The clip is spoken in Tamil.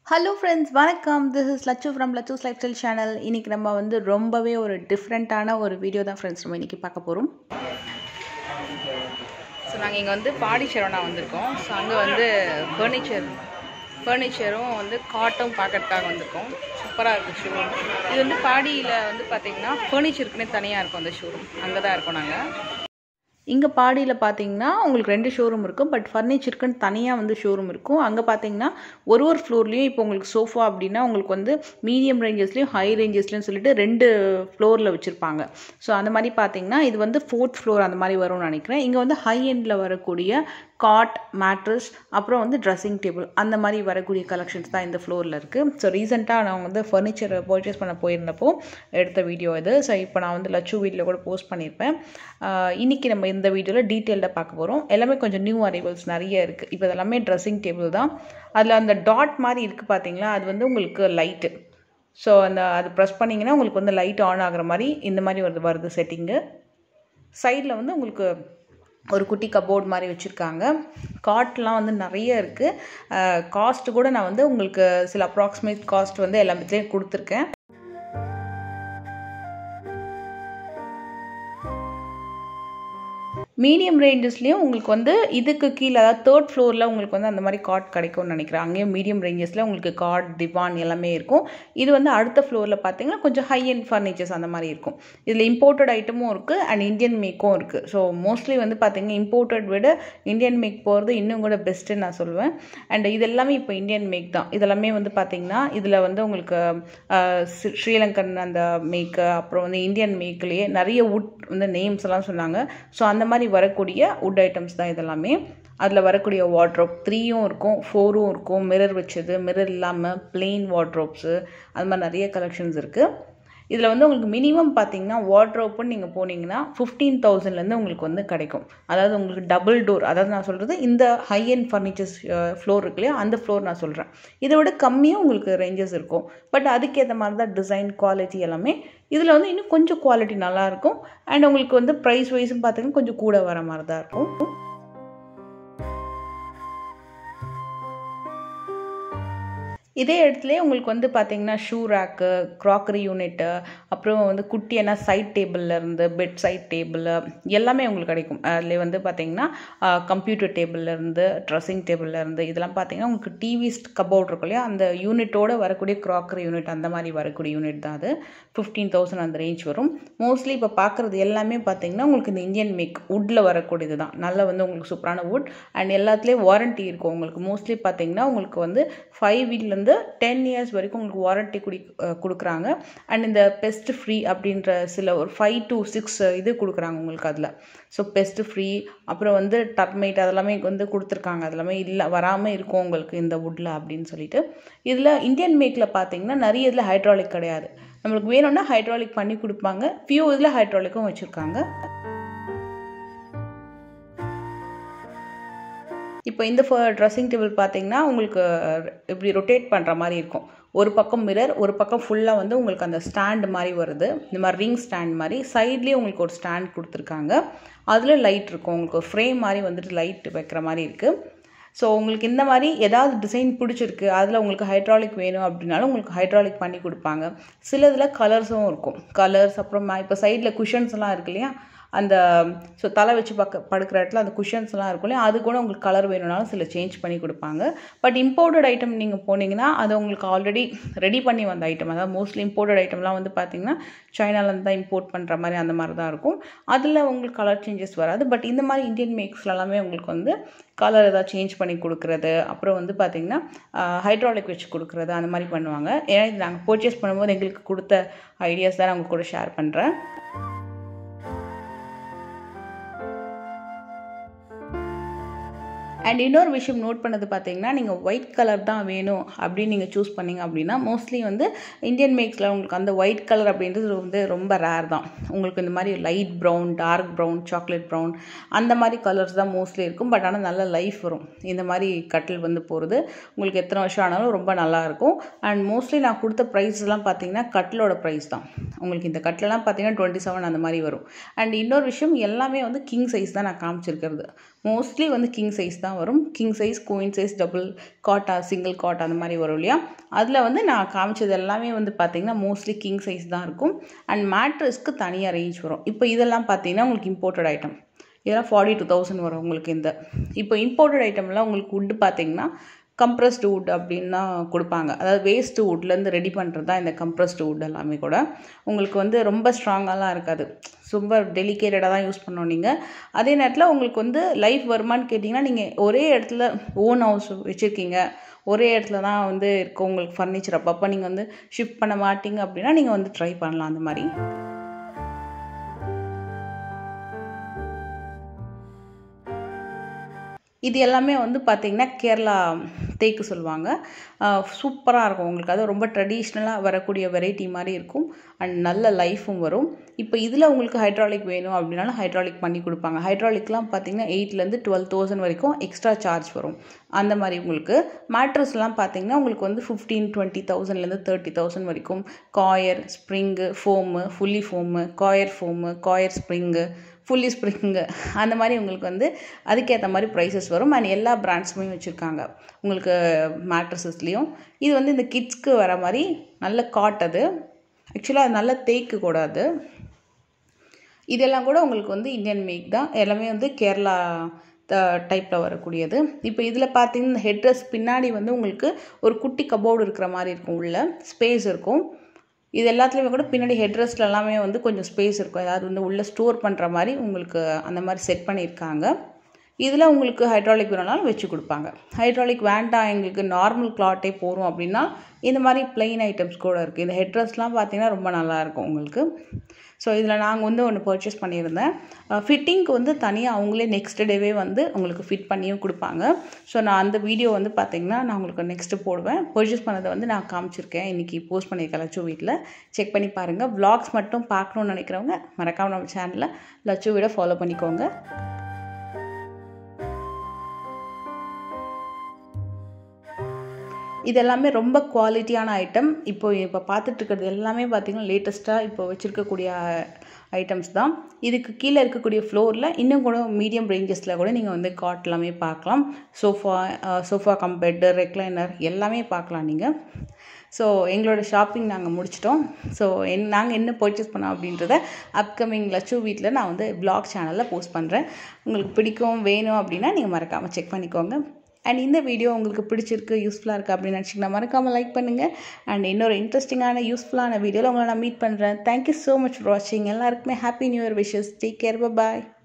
ஹலோ ஃப்ரெண்ட்ஸ் வணக்கம் this is Lachu from Lachu's lifestyle channel இன்றைக்கி நம்ம வந்து ரொம்பவே ஒரு டிஃப்ரெண்ட்டான ஒரு வீடியோ தான் ஃப்ரெண்ட்ஸ் நம்ம இன்றைக்கி பார்க்க போகிறோம் ஸோ நாங்கள் இங்கே வந்து பாடி சரவணா வந்திருக்கோம் ஸோ அங்கே வந்து ஃபர்னிச்சர் ஃபர்னிச்சரும் வந்து காட்டும் பார்க்கறதுக்காக வந்திருக்கோம் சூப்பராக இருக்குது ஷோரூம் இது வந்து பாடியில் வந்து பார்த்திங்கன்னா ஃபர்னிச்சருக்குன்னே தனியாக இருக்கும் அந்த ஷோரூம் அங்கே தான் இருக்கோம் நாங்கள் இங்கே பாடியில் பார்த்தீங்கன்னா உங்களுக்கு ரெண்டு ஷோரூம் இருக்கும் பட் ஃபர்னிச்சருக்குன்னு தனியாக வந்து ஷோரூம் இருக்கும் அங்கே பார்த்தீங்கன்னா ஒரு ஒரு ஃப்ளோர்லேயும் இப்போ உங்களுக்கு சோஃபா அப்படின்னா உங்களுக்கு வந்து மீடியம் ரேஞ்சஸ்லேயும் ஹை ரேஞ்சஸ்லையும் சொல்லிட்டு ரெண்டு ஃப்ளோரில் வச்சுருப்பாங்க ஸோ அந்த மாதிரி பார்த்தீங்கன்னா இது வந்து ஃபோர்த் ஃப்ளோர் அந்த மாதிரி வரும்னு நினைக்கிறேன் இங்கே வந்து ஹை எண்டில் வரக்கூடிய காட் மேட்ரஸ் அப்புறம் வந்து ட்ரெஸ்ஸிங் டேபிள் அந்த மாதிரி வரக்கூடிய கலெக்ஷன்ஸ் தான் இந்த ஃப்ளோரில் இருக்குது ஸோ ரீசெண்டாக நான் வந்து ஃபர்னிச்சர் பர்ச்சேஸ் பண்ண போயிருந்தப்போ எடுத்த வீடியோ இது ஸோ இப்போ நான் வந்து லட்சு வீட்டில் கூட போஸ்ட் பண்ணியிருப்பேன் இன்றைக்கி நம்ம இந்த வீடியோவில் டீட்டெயில்டாக பார்க்க போகிறோம் எல்லாமே கொஞ்சம் நியூ அரைவல்ஸ் நிறைய இருக்குது இப்போ இதெல்லாமே ட்ரெஸ்ஸிங் டேபிள் தான் அதில் அந்த டாட் மாதிரி இருக்குது பார்த்தீங்களா அது வந்து உங்களுக்கு லைட்டு ஸோ அந்த அது ப்ரெஸ் பண்ணிங்கன்னா உங்களுக்கு வந்து லைட் ஆன் ஆகிற மாதிரி இந்த மாதிரி வருது வருது செட்டிங்கு சைடில் வந்து உங்களுக்கு ஒரு குட்டி கபோர்ட் மாதிரி வச்சுருக்காங்க காட்லாம் வந்து நிறைய இருக்குது காஸ்ட்டு கூட நான் வந்து உங்களுக்கு சில அப்ராக்சிமேட் காஸ்ட் வந்து எல்லாத்துலேயும் கொடுத்துருக்கேன் மீடியம் ரேஞ்சஸ்லேயும் உங்களுக்கு வந்து இதுக்கு கீழே அதாவது தேர்ட் ஃப்ளோரில் உங்களுக்கு வந்து அந்த மாதிரி காட் கிடைக்கும்னு நினைக்கிறேன் அங்கேயும் மீடியம் ரேஞ்சஸில் உங்களுக்கு காட் திவான் எல்லாமே இருக்கும் இது வந்து அடுத்த ஃப்ளோரில் பார்த்தீங்கன்னா கொஞ்சம் ஹை அண்ட் ஃபர்னிச்சர்ஸ் அந்த மாதிரி இருக்கும் இதில் இம்போர்ட்டட் ஐட்டமும் இருக்குது அண்ட் இந்தியன் மேக்கும் இருக்குது ஸோ மோஸ்ட்லி வந்து பார்த்தீங்கன்னா இம்போர்ட்டட் விட இந்தியன் மேக் போகிறது இன்னும் கூட பெஸ்ட்டுன்னு நான் சொல்லுவேன் அண்ட் இது எல்லாமே இப்போ இந்தியன் மேக் தான் இதெல்லாமே வந்து பார்த்தீங்கன்னா இதில் வந்து உங்களுக்கு ஸ்ரீலங்கன் அந்த மேக்கு அப்புறம் வந்து இந்தியன் மேக்லேயே நிறைய வுட் வந்து நேம்ஸ் எல்லாம் சொன்னாங்க ஸோ அந்த மாதிரி வரக்கூடிய வுட் ஐட்டம்ஸ் தான் இதெல்லாமே அதில் வரக்கூடிய வாட்ரோப் த்ரீயும் இருக்கும் ஃபோரும் இருக்கும் மிரர் வச்சது மிரர் இல்லாமல் பிளெயின் வாட்ரோப்ஸு அது மாதிரி நிறைய கலெக்ஷன்ஸ் இருக்குது இதில் வந்து உங்களுக்கு மினிமம் பார்த்தீங்கன்னா வாட்ரோப்புன்னு நீங்கள் போனீங்கன்னா ஃபிஃப்டீன் தௌசண்ட்லேருந்து உங்களுக்கு வந்து கிடைக்கும் அதாவது உங்களுக்கு டபுள் டோர் அதாவது நான் சொல்கிறது இந்த ஹை அண்ட் ஃபர்னிச்சர்ஸ் ஃப்ளோர் இருக்கு இல்லையா அந்த ஃப்ளோர் நான் சொல்கிறேன் இதை விட கம்மியும் உங்களுக்கு ரேஞ்சஸ் இருக்கும் பட் அதுக்கேற்ற மாதிரி தான் டிசைன் குவாலிட்டி எல்லாமே இதில் வந்து இன்னும் கொஞ்சம் குவாலிட்டி நல்லாயிருக்கும் அண்ட் உங்களுக்கு வந்து ப்ரைஸ் வைஸும் பார்த்தீங்கன்னா கொஞ்சம் கூட வர மாதிரி தான் இருக்கும் இதே இடத்துல உங்களுக்கு வந்து பார்த்தீங்கன்னா ஷூ ரேக்கு க்ராக்கரி யூனிட்டு அப்புறம் வந்து குட்டியான சைட் டேபிள்லேருந்து பெட் சைட் டேபிள் எல்லாமே உங்களுக்கு கிடைக்கும் அதில் வந்து பார்த்தீங்கன்னா கம்ப்யூட்டர் டேபிள்லேருந்து ட்ரெஸ்ஸிங் டேபிள்லேருந்து இதெல்லாம் பார்த்தீங்கன்னா உங்களுக்கு டிவி கபோர்ட் இருக்கும் இல்லையா அந்த யூனிட்டோட வரக்கூடிய க்ராக்கரி யூனிட் அந்த மாதிரி வரக்கூடிய யூனிட் தான் அது ஃபிஃப்டீன் தௌசண்ட் அந்த ரேஞ்ச் வரும் மோஸ்ட்லி இப்போ பார்க்குறது எல்லாமே பார்த்தீங்கன்னா உங்களுக்கு இந்த இந்தியன் மேக் வுட்டில் வரக்கூடியது தான் நல்ல வந்து உங்களுக்கு சூப்பரான வுட் அண்ட் எல்லாத்துலேயும் வாரண்ட்டி இருக்கும் உங்களுக்கு மோஸ்ட்லி பார்த்தீங்கன்னா உங்களுக்கு வந்து ஃபைவ் வீட்லேருந்து டென் இயர்ஸ் வரைக்கும் உங்களுக்கு வாரண்ட்டி குடி கொடுக்குறாங்க அண்ட் இந்த பெஸ்ட் ஃப்ரீ அப்படின்ற சில ஒரு ஃபைவ் டு சிக்ஸ் இது கொடுக்குறாங்க உங்களுக்கு அதில் ஸோ பெஸ்ட் ஃப்ரீ அப்புறம் வந்து டர்மைட் அதெல்லாமே வந்து கொடுத்துருக்காங்க அதெல்லாமே இல்லை வராமல் இருக்கும் உங்களுக்கு இந்த வுட்டில் அப்படின்னு சொல்லிட்டு இதில் இந்தியன் மேக்கில் பார்த்தீங்கன்னா நிறைய இதில் ஹைட்ராலிக் கிடையாது நம்மளுக்கு வேணும்னா ஹைட்ராலிக் பண்ணி கொடுப்பாங்க ஃபியூ இதில் ஹைட்ராலிக்கும் வச்சுருக்காங்க இப்போ இந்த ட்ரெஸ்ஸிங் டேபிள் பார்த்தீங்கன்னா உங்களுக்கு இப்படி ரொட்டேட் பண்ணுற மாதிரி இருக்கும் ஒரு பக்கம் மிரர் ஒரு பக்கம் ஃபுல்லாக வந்து உங்களுக்கு அந்த ஸ்டாண்ட் மாதிரி வருது இந்த மாதிரி ரிங் ஸ்டாண்ட் மாதிரி சைட்லேயே உங்களுக்கு ஒரு ஸ்டாண்ட் கொடுத்துருக்காங்க அதில் லைட் இருக்கும் உங்களுக்கு ஃப்ரேம் மாதிரி வந்துட்டு லைட் வைக்கிற மாதிரி இருக்குது ஸோ உங்களுக்கு இந்த மாதிரி ஏதாவது டிசைன் பிடிச்சிருக்கு அதில் உங்களுக்கு ஹைட்ராலிக் வேணும் அப்படின்னாலும் உங்களுக்கு ஹைட்ராலிக் பண்ணி கொடுப்பாங்க சில இதில் கலர்ஸும் இருக்கும் கலர்ஸ் அப்புறமா இப்போ சைடில் குஷன்ஸ்லாம் இருக்கு இல்லையா அந்த ஸோ தலை வச்சு பக்க படுக்கிற இடத்துல அந்த குஷன்ஸ்லாம் இருக்கும் இல்லையா அது கூட உங்களுக்கு கலர் வேணும்னாலும் சில சேஞ்ச் பண்ணி கொடுப்பாங்க பட் இம்போர்ட்டட் ஐட்டம் நீங்கள் போனீங்கன்னா அது உங்களுக்கு ஆல்ரெடி ரெடி பண்ணி வந்த ஐட்டம் அதாவது மோஸ்ட்லி இம்போர்ட்டட் ஐட்டம்லாம் வந்து பார்த்தீங்கன்னா சைனாலேருந்து தான் இம்போர்ட் பண்ணுற மாதிரி அந்த மாதிரி தான் இருக்கும் அதில் உங்களுக்கு கலர் சேஞ்சஸ் வராது பட் இந்த மாதிரி இந்தியன் மேக்ஸ்ல எல்லாமே உங்களுக்கு வந்து கலர் ஏதாவது சேஞ்ச் பண்ணி கொடுக்குறது அப்புறம் வந்து பார்த்திங்கன்னா ஹைட்ராலிக் வச்சு கொடுக்குறது அந்த மாதிரி பண்ணுவாங்க ஏன்னா இது நாங்கள் பர்ச்சேஸ் பண்ணும்போது எங்களுக்கு கொடுத்த ஐடியாஸ் தான் நான் உங்கள் கூட ஷேர் பண்ணுறேன் அண்ட் இன்னொரு விஷயம் நோட் பண்ணது பார்த்தீங்கன்னா நீங்கள் ஒயிட் கலர் தான் வேணும் அப்படின்னு நீங்கள் சூஸ் பண்ணிங்க அப்படின்னா மோஸ்ட்லி வந்து இந்தியன் மேக்ஸில் உங்களுக்கு அந்த ஒயிட் கலர் அப்படின்றது வந்து ரொம்ப ரேர் தான் உங்களுக்கு இந்த மாதிரி light brown dark brown chocolate brown அந்த மாதிரி கலர்ஸ் தான் மோஸ்ட்லி இருக்கும் பட் ஆனால் நல்ல லைஃப் வரும் இந்த மாதிரி கட்டில் வந்து போகிறது உங்களுக்கு எத்தனை வருஷம் ஆனாலும் ரொம்ப நல்லாயிருக்கும் அண்ட் மோஸ்ட்லி நான் கொடுத்த ப்ரைஸ்லாம் பார்த்தீங்கன்னா கட்டிலோட ப்ரைஸ் தான் உங்களுக்கு இந்த கட்டிலெலாம் பார்த்தீங்கன்னா டுவெண்ட்டி செவன் அந்த மாதிரி வரும் அண்ட் இன்னொரு விஷயம் எல்லாமே வந்து கிங் சைஸ் தான் நான் காமிச்சிருக்கிறது மோஸ்ட்லி வந்து கிங் சைஸ் தான் வரும் king size queen size double காட்டா சிங்கிள் காட் அந்த மாதிரி வரும் இல்லையா அதில் வந்து நான் காமிச்சது எல்லாமே வந்து பார்த்திங்கன்னா மோஸ்ட்லி கிங் சைஸ் தான் இருக்கும் அண்ட் மேட்ரஸ்க்கு தனியாக ரேஞ்ச் வரும் இப்போ இதெல்லாம் பார்த்தீங்கன்னா உங்களுக்கு இம்போர்ட்டட் ஐட்டம் இதெல்லாம் ஃபார்ட்டி டூ தௌசண்ட் வரும் உங்களுக்கு இந்த இப்போ இம்போர்ட்டட் ஐட்டம்லாம் உங்களுக்கு வுட்டு பார்த்தீங்கன்னா கம்ப்ரஸ்டு வுட் அப்படின்னு தான் கொடுப்பாங்க அதாவது வேஸ்ட்டு வுட்லேருந்து ரெடி பண்ணுறது தான் இந்த கம்ப்ரஸ்டு வுட் எல்லாமே கூட உங்களுக்கு வந்து ரொம்ப ஸ்ட்ராங்காலாம் இருக்காது ரொம்ப டெலிகேட்டடாக தான் யூஸ் பண்ணோம் நீங்கள் அதே நேரத்தில் உங்களுக்கு வந்து லைஃப் வருமானு கேட்டிங்கன்னா நீங்கள் ஒரே இடத்துல ஓன் ஹவுஸ் வச்சுருக்கீங்க ஒரே இடத்துல தான் வந்து இருக்கும் உங்களுக்கு ஃபர்னிச்சர் அப்பப்போ நீங்கள் வந்து ஷிஃப்ட் பண்ண மாட்டீங்க அப்படின்னா நீங்கள் வந்து ட்ரை பண்ணலாம் அந்த மாதிரி இது எல்லாமே வந்து பார்த்திங்கன்னா கேரளா தேக்கு சொல்லுவாங்க சூப்பராக இருக்கும் உங்களுக்கு அது ரொம்ப ட்ரெடிஷ்னலாக வரக்கூடிய வெரைட்டி மாதிரி இருக்கும் அண்ட் நல்ல லைஃபும் வரும் இப்போ இதில் உங்களுக்கு ஹைட்ராலிக் வேணும் அப்படின்னாலும் ஹைட்ராலிக் பண்ணி கொடுப்பாங்க ஹைட்ராலிக்லாம் பார்த்தீங்கன்னா எயிட்லேருந்து டுவெல் தௌசண்ட் வரைக்கும் எக்ஸ்ட்ரா சார்ஜ் வரும் அந்த மாதிரி உங்களுக்கு மேட்ரஸ்லாம் பார்த்தீங்கன்னா உங்களுக்கு வந்து ஃபிஃப்டீன் டுவெண்ட்டி தௌசண்ட்லேருந்து தேர்ட்டி தௌசண்ட் வரைக்கும் coir spring foam fully foam coir foam coir spring fully spring அந்த மாதிரி உங்களுக்கு வந்து அதுக்கேற்ற மாதிரி ப்ரைஸஸ் வரும் அண்ட் எல்லா பிராண்ட்ஸுமே வச்சுருக்காங்க உங்களுக்கு மேட்ரஸஸ்லேயும் இது வந்து இந்த கிட்ஸ்க்கு வர மாதிரி நல்ல காட் அது ஆக்சுவலாக அது நல்ல தேய்க்கு கூடாது இதெல்லாம் கூட உங்களுக்கு வந்து இந்தியன் மேக் தான் எல்லாமே வந்து கேரளா டைப்பில் வரக்கூடியது இப்போ இதில் பார்த்தீங்கன்னா இந்த ஹெட்ரஸ் பின்னாடி வந்து உங்களுக்கு ஒரு குட்டி கபோர்டு இருக்கிற மாதிரி இருக்கும் உள்ள ஸ்பேஸ் இருக்கும் இது எல்லாத்துலேயுமே கூட பின்னாடி ஹெட்ரெஸ்ட்ல எல்லாமே வந்து கொஞ்சம் ஸ்பேஸ் இருக்கும் ஏதாவது வந்து உள்ளே ஸ்டோர் பண்ணுற மாதிரி உங்களுக்கு அந்த மாதிரி செட் பண்ணியிருக்காங்க இதில் உங்களுக்கு ஹைட்ராலிக் வேணும்னாலும் வச்சு கொடுப்பாங்க ஹைட்ராலிக் வேண்டாம் எங்களுக்கு நார்மல் கிளாத்தே போகிறோம் அப்படின்னா இந்த மாதிரி பிளெயின் ஐட்டம்ஸ் கூட இருக்குது இந்த ஹெட்ரெஸ்லாம் பார்த்தீங்கன்னா ரொம்ப நல்லாயிருக்கும் உங்களுக்கு ஸோ இதில் நாங்கள் வந்து ஒன்று பர்ச்சேஸ் பண்ணியிருந்தேன் ஃபிட்டிங்க்கு வந்து தனியாக அவங்களே நெக்ஸ்ட் டேவே வந்து உங்களுக்கு ஃபிட் பண்ணியும் கொடுப்பாங்க ஸோ நான் அந்த வீடியோ வந்து பார்த்தீங்கன்னா நான் உங்களுக்கு நெக்ஸ்ட்டு போடுவேன் பர்ச்சேஸ் பண்ணதை வந்து நான் காமிச்சிருக்கேன் இன்றைக்கி போஸ்ட் பண்ணியிருக்கேன் லட்சு வீட்டில் செக் பண்ணி பாருங்கள் வ்ளாக்ஸ் மட்டும் பார்க்கணுன்னு நினைக்கிறவங்க மறக்காமல் நம்ம சேனலில் லட்சு வீடை ஃபாலோ பண்ணிக்கோங்க இது எல்லாமே ரொம்ப குவாலிட்டியான ஐட்டம் இப்போ இப்போ பார்த்துட்டு இருக்கிறது எல்லாமே பார்த்திங்கன்னா லேட்டஸ்ட்டாக இப்போ வச்சுருக்கக்கூடிய ஐட்டம்ஸ் தான் இதுக்கு கீழே இருக்கக்கூடிய ஃப்ளோரில் இன்னும் கூட மீடியம் ரேஞ்சஸில் கூட நீங்கள் வந்து காட் எல்லாமே பார்க்கலாம் sofa sofa cum bed recliner எல்லாமே பார்க்கலாம் நீங்கள் ஸோ எங்களோட ஷாப்பிங் நாங்கள் முடிச்சிட்டோம் ஸோ என் நாங்கள் என்ன பர்ச்சேஸ் பண்ணோம் அப்படின்றத அப்கமிங் லட்சு வீட்டில் நான் வந்து பிளாக் சேனலில் போஸ்ட் பண்ணுறேன் உங்களுக்கு பிடிக்கும் வேணும் அப்படின்னா நீங்கள் மறக்காமல் செக் பண்ணிக்கோங்க அண்ட் இந்த வீடியோ உங்களுக்கு பிடிச்சிருக்கு யூஸ்ஃபுல்லாக இருக்குது அப்படின்னு நினச்சிங்கன்னா மறக்காமல் லைக் பண்ணுங்கள் அண்ட் இன்னொரு இன்ட்ரெஸ்டிங்கான யூஸ்ஃபுல்லான வீடியோவில் உங்களை நான் மீட் பண்ணுறேன் தேங்க்யூ ஸோ மச் ஃபார் வாட்சிங் எல்லாருக்குமே happy new year wishes take care பாய்